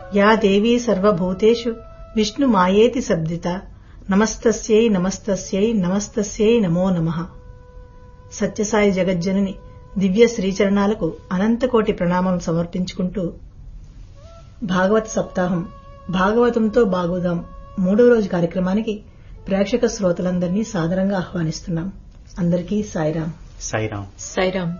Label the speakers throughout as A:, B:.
A: Yeah దేవీ సర్వభూతేషు విష్ణు మాయేతి శబ్దిత నమస్తస్యై నమస్తస్యై నమస్తస్యై నమో నమః సత్యసాయి జగజ్జనని దివ్య శ్రీచరణాలకు అనంతకోటి ప్రణామం సమర్పించుకుంటూ భాగవత సప్తాహం భాగవతంతో బాగుదాం మూడో రోజు కార్యక్రమానికి ప్రేక్షక శ్రోతలందరినీ సాదరంగా ఆహ్వానిస్తున్నాం అందరికీ సాయిరాం
B: సాయిరాం
C: సైరామ్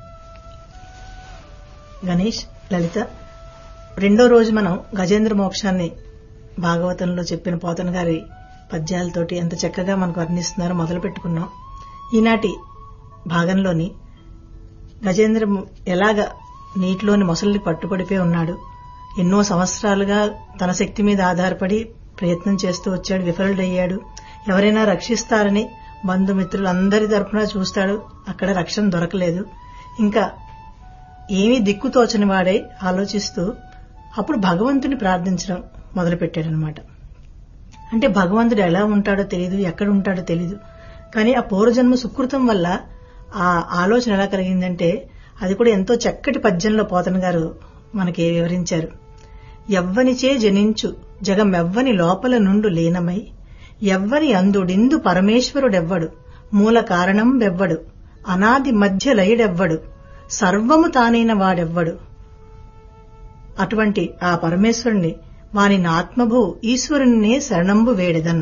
A: గణేష్ లలిత రెండో రోజు మనం గజేంద్ర మోక్షాన్ని భాగవతంలో చెప్పిన పోతన గారి పద్యాలతోటి ఎంత చక్కగా మనకు వర్ణిస్తున్నారో మొదలు పెట్టుకున్నాం ఈనాటి భాగంలోని గజేంద్ర ఎలాగ నీటిలోని మొసలిని పట్టుపడిపోయి ఉన్నాడు ఎన్నో సంవత్సరాలుగా తన శక్తి మీద ఆధారపడి ప్రయత్నం చేస్తూ వచ్చాడు విఫలుడయ్యాడు ఎవరైనా రక్షిస్తారని బంధుమిత్రులు అందరి తరపున చూస్తాడు అక్కడ రక్షణ దొరకలేదు ఇంకా ఏమీ దిక్కు తోచని వాడే ఆలోచిస్తూ అప్పుడు భగవంతుని ప్రార్థించడం మొదలుపెట్టాడనమాట అంటే భగవంతుడు ఎలా ఉంటాడో తెలియదు ఎక్కడ ఉంటాడో తెలియదు కానీ ఆ పూర్వజన్మ సుకృతం వల్ల ఆ ఆలోచన ఎలా కలిగిందంటే అది కూడా ఎంతో చక్కటి పద్యంలో పోతన గారు మనకి వివరించారు ఎవ్వనిచే జనించు జగమెవ్వని లోపల నుండు లీనమై ఎవ్వని అందుడిందు పరమేశ్వరుడెవ్వడు మూల కారణం వెవ్వడు అనాది మధ్య లయుడెవ్వడు సర్వము తానైన వాడెవ్వడు అటువంటి ఆ పరమేశ్వరుణ్ణి వాని ఆత్మభూ ఈశ్వరుణ్ణే శరణంబు వేడెదన్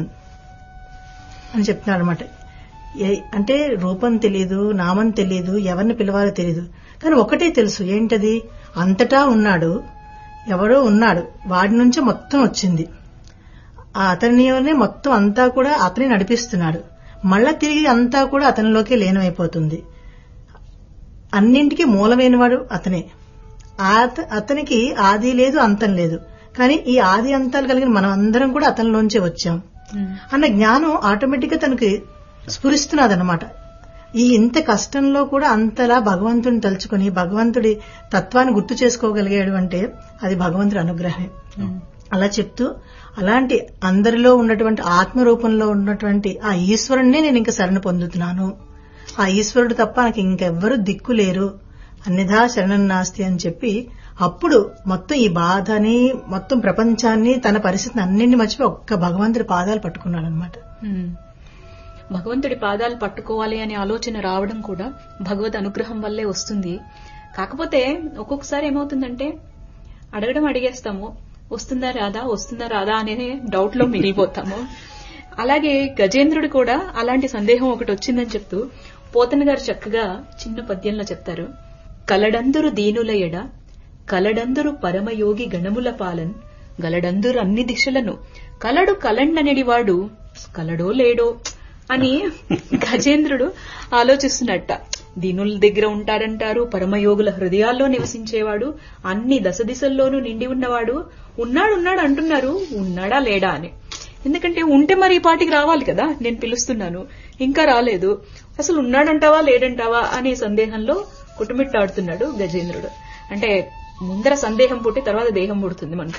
A: అని చెప్తున్నాడు అనమాట అంటే రూపం తెలియదు నామం తెలియదు ఎవరిని పిలవాలో తెలియదు కానీ ఒకటే తెలుసు ఏంటది అంతటా ఉన్నాడు ఎవడో ఉన్నాడు వాడి నుంచే మొత్తం వచ్చింది ఆ అతనిలోనే మొత్తం అంతా కూడా అతని నడిపిస్తున్నాడు మళ్ళా తిరిగి అంతా కూడా అతనిలోకే లీనమైపోతుంది అన్నింటికీ మూలమైనవాడు అతనే ఆత- అతనికి ఆది లేదు అంతం లేదు కానీ ఈ ఆది అంతాలు కలిగిన మనం అందరం కూడా అతనిలోంచే వచ్చాం అన్న జ్ఞానం ఆటోమేటిక్ గా తనకి స్ఫురిస్తున్నదన్నమాట ఈ ఇంత కష్టంలో కూడా అంతలా భగవంతుని తలుచుకుని భగవంతుడి తత్వాన్ని గుర్తు చేసుకోగలిగాడు అంటే అది భగవంతుడి అనుగ్రహమే అలా చెప్తూ అలాంటి అందరిలో ఉన్నటువంటి ఆత్మ రూపంలో ఉన్నటువంటి ఆ ఈశ్వరుణ్ణే నేను ఇంకా శరణ పొందుతున్నాను ఆ ఈశ్వరుడు తప్ప నాకు ఇంకెవ్వరూ దిక్కు లేరు అన్నిధా శరణం నాస్తి అని చెప్పి అప్పుడు మొత్తం ఈ బాధని మొత్తం ప్రపంచాన్ని తన పరిస్థితిని అన్నింటిని మర్చిపోయి ఒక్క భగవంతుడి పాదాలు పట్టుకున్నాడు అనమాట
C: ఉమ్. భగవంతుడి పాదాలు పట్టుకోవాలి అనే ఆలోచన రావడం కూడా భగవద్ అనుగ్రహం వల్లే వస్తుంది కాకపోతే ఒక్కొక్కసారి ఏమవుతుందంటే అడగడం అడిగేస్తాము వస్తుందా రాదా వస్తుందా రాదా అనే డౌట్ లో మిగిలిపోతాము అలాగే గజేంద్రుడు కూడా అలాంటి సందేహం ఒకటి వచ్చిందని చెప్తూ పోతన గారు చక్కగా చిన్న పద్యంలో చెప్తారు కలడందురు దీనుల ఎడ కలడందురు పరమయోగి గణముల పాలన్ గలడందురు అన్ని దిశలను కలడు కలండనెడివాడు కలడో లేడో అని గజేంద్రుడు ఆలోచిస్తున్నట్ట దీనుల దగ్గర ఉంటాడంటారు పరమయోగుల హృదయాల్లో నివసించేవాడు అన్ని దశ దిశల్లోనూ నిండి ఉన్నవాడు ఉన్నాడు ఉన్నాడు అంటున్నారు ఉన్నాడా లేడా అని ఎందుకంటే ఉంటే మరి ఈ పాటికి రావాలి కదా నేను పిలుస్తున్నాను ఇంకా రాలేదు అసలు ఉన్నాడంటావా లేడంటావా అనే సందేహంలో కుటుమిట్టాడుతున్నాడు గజేంద్రుడు అంటే ముందర సందేహం పుట్టి తర్వాత దేహం పుడుతుంది మనకి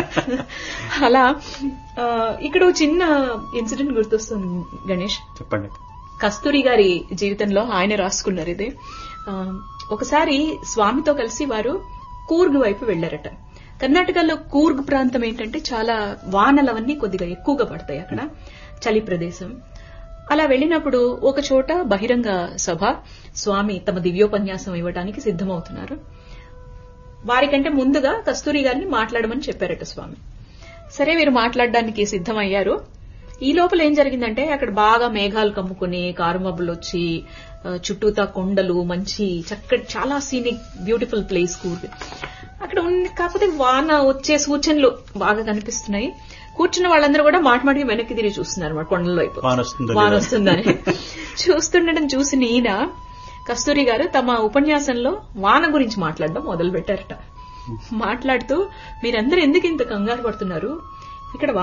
C: అలా ఆ, ఇక్కడ ఓ చిన్న ఇన్సిడెంట్ గుర్తొస్తుంది గణేష్
B: చెప్పండి
C: కస్తూరి గారి జీవితంలో ఆయన రాసుకున్నారు ఇది ఆ, ఒకసారి స్వామితో కలిసి వారు కూర్గ్ వైపు వెళ్లారట కర్ణాటకలో కూర్గ్ ప్రాంతం ఏంటంటే చాలా వానలవన్నీ కొద్దిగా ఎక్కువగా పడతాయి అక్కడ చలి ప్రదేశం అలా వెళ్ళినప్పుడు ఒక చోట బహిరంగ సభ స్వామి తమ దివ్యోపన్యాసం ఇవ్వడానికి సిద్ధమవుతున్నారు వారికంటే ముందుగా కస్తూరి గారిని మాట్లాడమని చెప్పారట స్వామి సరే వీరు మాట్లాడడానికి సిద్ధమయ్యారు ఈ లోపల ఏం జరిగిందంటే అక్కడ బాగా మేఘాలు కమ్ముకుని కారుమబ్బులు వచ్చి ఆ, చుట్టూతా కొండలు మంచి చక్కటి చాలా సీనిక్ బ్యూటిఫుల్ ప్లేస్ కూర్గ్ అక్కడ ఉంది కాకపోతే వాన వచ్చే సూచనలు బాగా కనిపిస్తున్నాయి కూర్చున్న వాళ్ళందరూ కూడా మాట మాటికి వెనక్కి తిరిగి చూస్తున్నారు అన్నమాట కొండల వైపు
B: వాన వస్తుందో
C: వాన
B: లేదో.
C: వస్తుందని చూస్తుండడం చూసిన ఈయన కస్తూరి గారు తమ ఉపన్యాసంలో వాన గురించి మాట్లాడడం మొదలు పెట్టారట మాట్లాడుతూ మీరందరూ ఎందుకు ఇంత కంగారు పడుతున్నారు ఇక్కడ